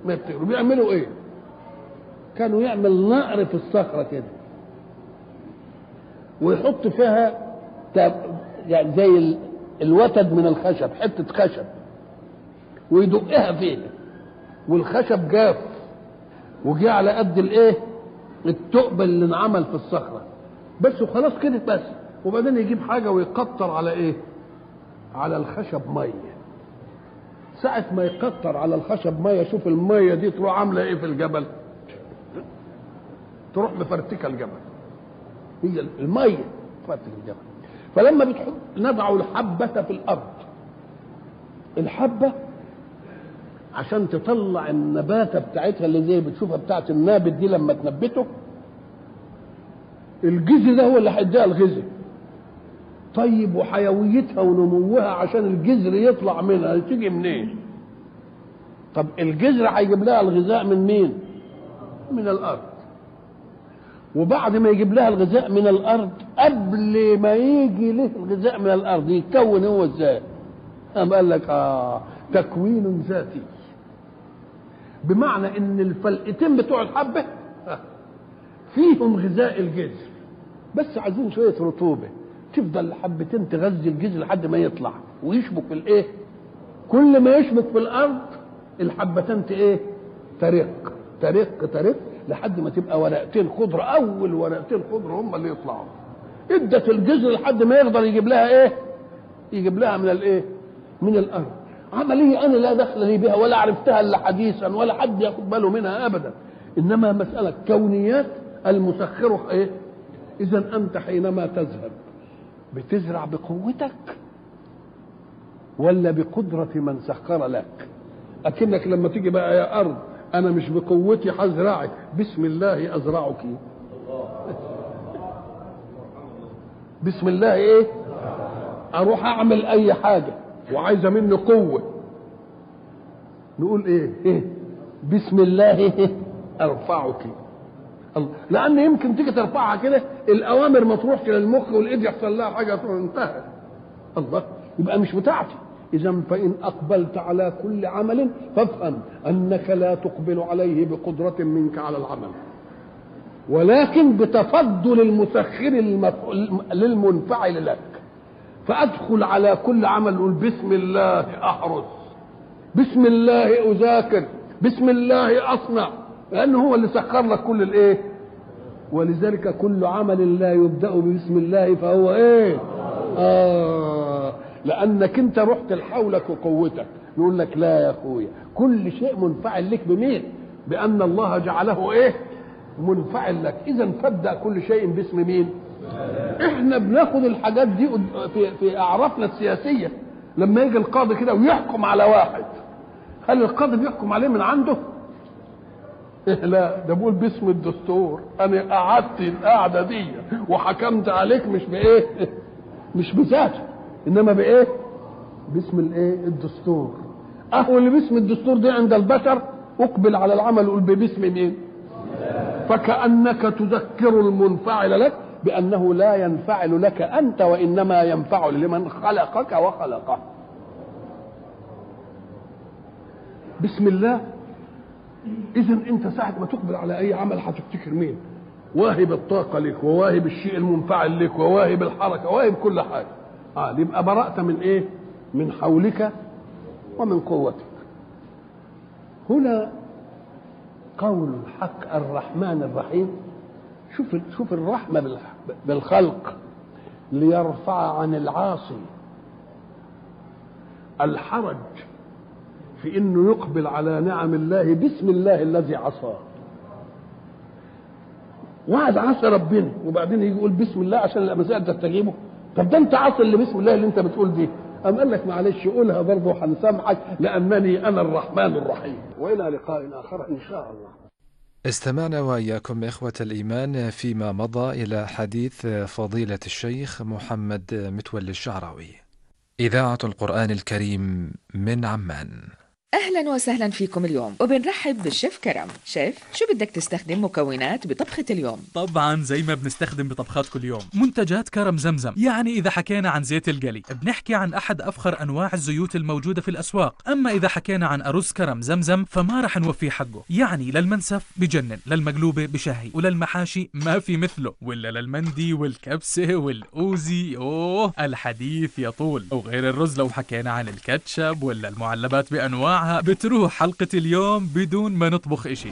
ما يفتكروا بيعملوا ايه كانوا يعمل نقر في الصخره كده ويحط فيها تاب- يعني زي ال- الوتد من الخشب حته خشب ويدقها فيها والخشب جاف وجه على قد الايه التقب اللي انعمل في الصخره بس وخلاص كده بس وبعدين يجيب حاجه ويقطر على ايه على الخشب ميه ساعة ما يقطر على الخشب ميه شوف الميه دي تروح عامله ايه في الجبل تروح مفرتكه الجبل هي الميه تفرتك الجبل فلما بتحط نضع الحبة في الأرض الحبة عشان تطلع النباتة بتاعتها اللي زي بتشوفها بتاعت النابت دي لما تنبته الجذر ده هو اللي هيديها الغذاء طيب وحيويتها ونموها عشان الجذر يطلع منها تيجي منين طب الجذر هيجيب لها الغذاء من مين من الارض وبعد ما يجيب لها الغذاء من الارض قبل ما يجي له الغذاء من الارض يتكون هو ازاي قام قال لك اه تكوين ذاتي بمعنى ان الفلقتين بتوع الحبه آه، فيهم غذاء الجذر بس عايزين شويه رطوبه تفضل الحبتين تغذي الجذر لحد ما يطلع ويشبك في الايه كل ما يشبك في الارض الحبتين ت- ايه ترق ترق ترق لحد ما تبقى ورقتين خضر اول ورقتين خضر هم اللي يطلعوا ادت الجذر لحد ما يقدر يجيب لها ايه يجيب لها من الايه من الارض عمليه انا لا دخل لي بها ولا عرفتها الا حديثا ولا حد ياخد باله منها ابدا انما مساله كونيات المسخره ايه اذا انت حينما تذهب بتزرع بقوتك ولا بقدرة من سخر لك أكنك لما تيجي بقى يا أرض أنا مش بقوتي هزرعك بسم الله أزرعك بسم الله إيه أروح أعمل أي حاجة وعايزة مني قوة نقول إيه إيه بسم الله إيه أرفعك الله. لان يمكن تيجي ترفعها كده الاوامر ما تروحش للمخ والايد يحصل لها حاجه تروح انتهت الله يبقى مش بتاعتي اذا فان اقبلت على كل عمل فافهم انك لا تقبل عليه بقدره منك على العمل ولكن بتفضل المسخر المف- للمنفعل لك فادخل على كل عمل اقول بسم الله احرس بسم الله اذاكر بسم الله اصنع لانه هو اللي سخر لك كل الايه ولذلك كل عمل لا يبدا بسم الله فهو ايه اه لانك انت رحت لحولك وقوتك نقول لك لا يا اخويا كل شيء منفعل لك بمين بان الله جعله ايه منفعل لك اذا فابدا كل شيء باسم مين احنا بناخد الحاجات دي قد- في في اعرافنا السياسيه لما يجي القاضي كده ويحكم على واحد هل القاضي بيحكم عليه من عنده إيه لا ده بقول باسم الدستور انا قعدت القعده دي وحكمت عليك مش بايه مش بذاته انما بايه باسم الايه الدستور اهو اللي باسم الدستور دي عند البشر اقبل على العمل قول باسم مين فكانك تذكر المنفعل لك بانه لا ينفعل لك انت وانما ينفعل لمن خلقك وخلقه بسم الله اذا انت ساعه ما تقبل على اي عمل هتفتكر مين واهب الطاقه لك وواهب الشيء المنفعل لك وواهب الحركه وواهب كل حاجه اه يبقى برأت من ايه من حولك ومن قوتك هنا قول الحق الرحمن الرحيم شوف شوف الرحمه بالح- بالخلق ليرفع عن العاصي الحرج في انه يقبل على نعم الله باسم الله الذي عصاه واحد عصى ربنا وبعدين يجي يقول بسم الله عشان المسائل تستجيبه طب ده انت عاصي اللي بسم الله اللي انت بتقول دي قام قال لك معلش قولها برضه هنسامحك لانني انا الرحمن الرحيم والى لقاء اخر ان شاء الله استمعنا وإياكم إخوة الإيمان فيما مضى إلى حديث فضيلة الشيخ محمد متولي الشعراوي إذاعة القرآن الكريم من عمان أهلا وسهلا فيكم اليوم وبنرحب بالشيف كرم شيف شو بدك تستخدم مكونات بطبخة اليوم طبعا زي ما بنستخدم بطبخات كل يوم منتجات كرم زمزم يعني إذا حكينا عن زيت القلي بنحكي عن أحد أفخر أنواع الزيوت الموجودة في الأسواق أما إذا حكينا عن أرز كرم زمزم فما رح نوفيه حقه يعني للمنسف بجنن للمقلوبة بشهي وللمحاشي ما في مثله ولا للمندي والكبسة والأوزي أوه الحديث يطول وغير الرز لو حكينا عن الكاتشب ولا المعلبات بأنواعها بتروح حلقة اليوم بدون ما نطبخ إشي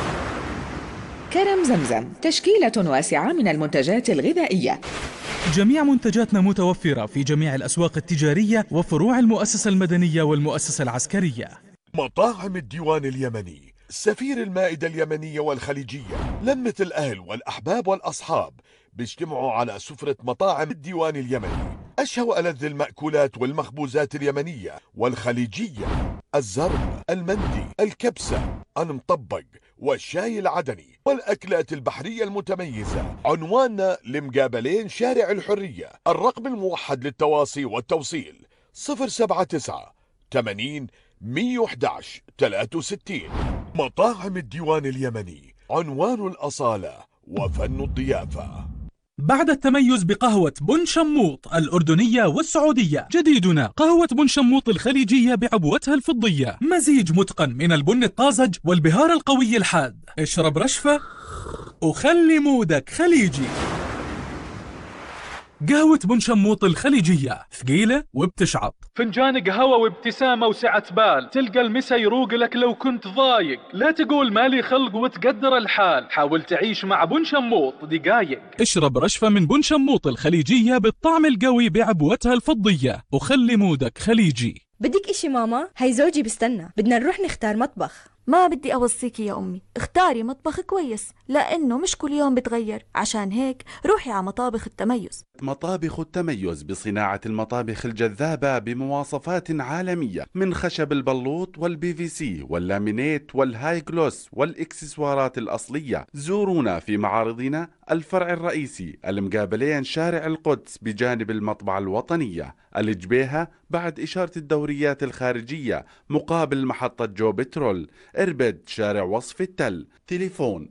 كرم زمزم تشكيلة واسعة من المنتجات الغذائية جميع منتجاتنا متوفرة في جميع الأسواق التجارية وفروع المؤسسة المدنية والمؤسسة العسكرية مطاعم الديوان اليمني سفير المائدة اليمنية والخليجية لمة الأهل والأحباب والأصحاب بيجتمعوا على سفرة مطاعم الديوان اليمني أشهى وألذ المأكولات والمخبوزات اليمنية والخليجية الزرب المندي الكبسة المطبق والشاي العدني والأكلات البحرية المتميزة عنواننا لمقابلين شارع الحرية الرقم الموحد للتواصي والتوصيل 079 80 111 63 مطاعم الديوان اليمني عنوان الأصالة وفن الضيافة بعد التميز بقهوة بن شموط الأردنية والسعودية جديدنا قهوة بن شموط الخليجية بعبوتها الفضية مزيج متقن من البن الطازج والبهار القوي الحاد اشرب رشفة وخلي مودك خليجي قهوة بن شموط الخليجية ثقيلة وبتشعط فنجان قهوة وابتسامة وسعة بال تلقى المسا يروق لك لو كنت ضايق لا تقول مالي خلق وتقدر الحال حاول تعيش مع بن شموط دقايق اشرب رشفة من بن شموط الخليجية بالطعم القوي بعبوتها الفضية وخلي مودك خليجي بدك اشي ماما هي زوجي بستنى بدنا نروح نختار مطبخ ما بدي أوصيكي يا أمي اختاري مطبخ كويس لأنه مش كل يوم بتغير عشان هيك روحي على مطابخ التميز مطابخ التميز بصناعة المطابخ الجذابة بمواصفات عالمية من خشب البلوط والبي في سي واللامينيت والهاي جلوس والإكسسوارات الأصلية زورونا في معارضنا الفرع الرئيسي المقابلين شارع القدس بجانب المطبعة الوطنية الجبيهة بعد إشارة الدوريات الخارجية مقابل محطة جو بترول إربد شارع وصف التل تليفون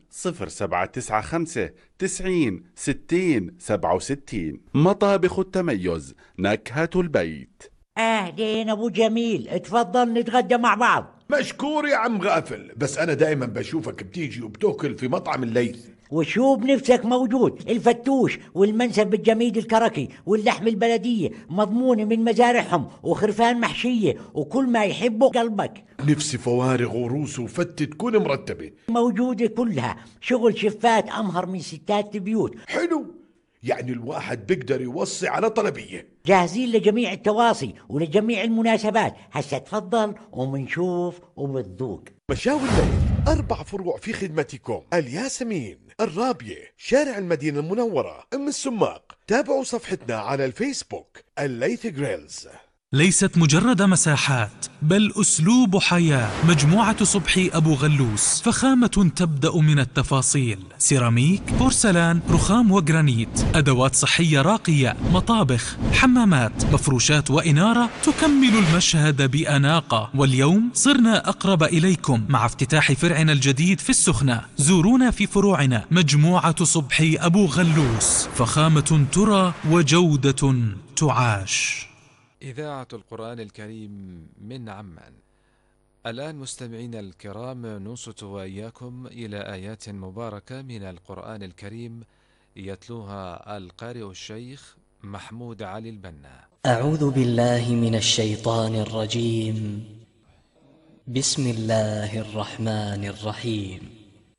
0795 90 60 67 مطابخ التميز نكهة البيت اهلين ابو جميل اتفضل نتغدى مع بعض مشكور يا عم غافل بس أنا دائما بشوفك بتيجي وبتاكل في مطعم الليث وشو بنفسك موجود الفتوش والمنسف الجميد الكركي واللحم البلدية مضمونة من مزارعهم وخرفان محشية وكل ما يحبه قلبك نفسي فوارغ وروس وفتة تكون مرتبة موجودة كلها شغل شفات أمهر من ستات البيوت حلو يعني الواحد بيقدر يوصي على طلبية جاهزين لجميع التواصي ولجميع المناسبات هسا تفضل ومنشوف وبتذوق مشاوي الليل أربع فروع في خدمتكم الياسمين الرابية شارع المدينة المنورة أم السماق تابعوا صفحتنا على الفيسبوك الليث جريلز ليست مجرد مساحات بل أسلوب حياة مجموعة صبحي أبو غلوس فخامة تبدأ من التفاصيل سيراميك بورسلان رخام وجرانيت أدوات صحية راقية مطابخ حمامات مفروشات وإنارة تكمل المشهد بأناقة واليوم صرنا أقرب إليكم مع افتتاح فرعنا الجديد في السخنة زورونا في فروعنا مجموعة صبحي أبو غلوس فخامة ترى وجودة تعاش إذاعة القرآن الكريم من عمان. الآن مستمعينا الكرام ننصت وإياكم إلى آيات مباركة من القرآن الكريم يتلوها القارئ الشيخ محمود علي البنا. أعوذ بالله من الشيطان الرجيم. بسم الله الرحمن الرحيم.